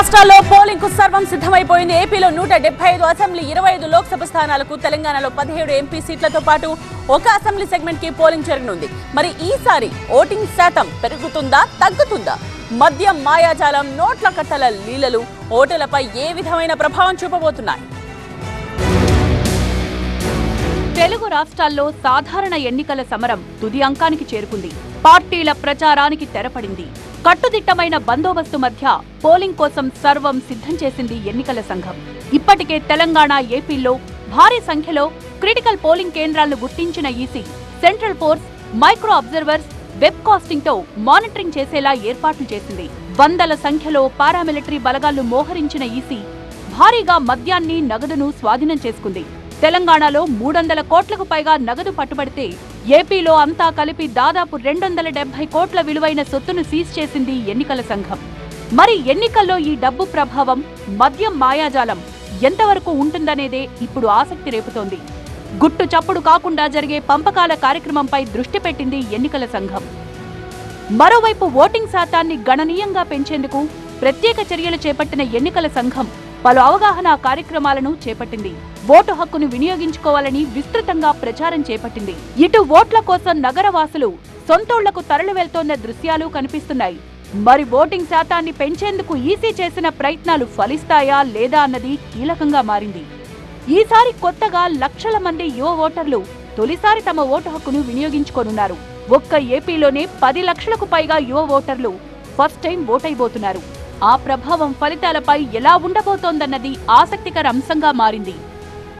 రాష్ట్రాల్లో పోలింగ్ కు సర్వం సిద్ధమైపోయింది ఏపీలో నూట డెబ్బై ఐదు అసెంబ్లీ ఇరవై ఐదు లోక్సభ స్థానాలకు తెలంగాణలో పదిహేడు ఎంపీ సీట్లతో పాటు ఒక అసెంబ్లీ సెగ్మెంట్ కి పోలింగ్ జరగనుంది మరి ఈసారి ఓటింగ్ శాతం పెరుగుతుందా తగ్గుతుందా మద్యం మాయాజాలం నోట్ల కట్టల లీలలు ఓటర్లపై ఏ విధమైన ప్రభావం చూపబోతున్నాయి తెలుగు రాష్ట్రాల్లో సాధారణ ఎన్నికల సమరం తుది అంకానికి చేరుకుంది పార్టీల ప్రచారానికి తెరపడింది కట్టుదిట్టమైన బందోబస్తు మధ్య పోలింగ్ కోసం సర్వం సిద్ధం చేసింది ఎన్నికల సంఘం ఇప్పటికే తెలంగాణ ఏపీల్లో భారీ సంఖ్యలో క్రిటికల్ పోలింగ్ కేంద్రాలను గుర్తించిన EC central force micro observers webcasting తో మానిటరింగ్ చేసేలా ఏర్పాట్లు చేసింది వందల సంఖ్యలో పారామిలిటరీ బలగాలు మోహరించిన ఈసీ భారీగా మద్యాన్ని నగదును స్వాధీనం చేసుకుంది తెలంగాణలో మూడొందల కోట్లకు పైగా నగదు పట్టుబడితే ఏపీలో అంతా కలిపి దాదాపు రెండొందల డెబ్బై కోట్ల విలువైన సొత్తును సీజ్ చేసింది ఎన్నికల సంఘం మరి ఎన్నికల్లో ఈ డబ్బు ప్రభావం మద్యం మాయాజాలం ఎంతవరకు ఉంటుందనేదే ఇప్పుడు ఆసక్తి రేపుతోంది గుట్టు చప్పుడు కాకుండా జరిగే పంపకాల కార్యక్రమంపై దృష్టి పెట్టింది ఎన్నికల సంఘం మరోవైపు ఓటింగ్ శాతాన్ని గణనీయంగా పెంచేందుకు ప్రత్యేక చర్యలు చేపట్టిన ఎన్నికల సంఘం పలు అవగాహన కార్యక్రమాలను చేపట్టింది ఓటు హక్కును వినియోగించుకోవాలని విస్తృతంగా ప్రచారం చేపట్టింది ఇటు ఓట్ల కోసం నగరవాసులు సొంతోళ్లకు తరలి వెళ్తోన్న దృశ్యాలు కనిపిస్తున్నాయి మరి ఓటింగ్ శాతాన్ని పెంచేందుకు ఈసీ చేసిన ప్రయత్నాలు ఫలిస్తాయా లేదా అన్నది కీలకంగా మారింది ఈసారి కొత్తగా లక్షల మంది యువ ఓటర్లు తొలిసారి తమ ఓటు హక్కును వినియోగించుకోనున్నారు ఒక్క ఏపీలోనే పది లక్షలకు పైగా యువ ఓటర్లు ఫస్ట్ టైం ఓటైబోతున్నారు ఆ ప్రభావం ఫలితాలపై ఎలా ఉండబోతోందన్నది ఆసక్తికర అంశంగా మారింది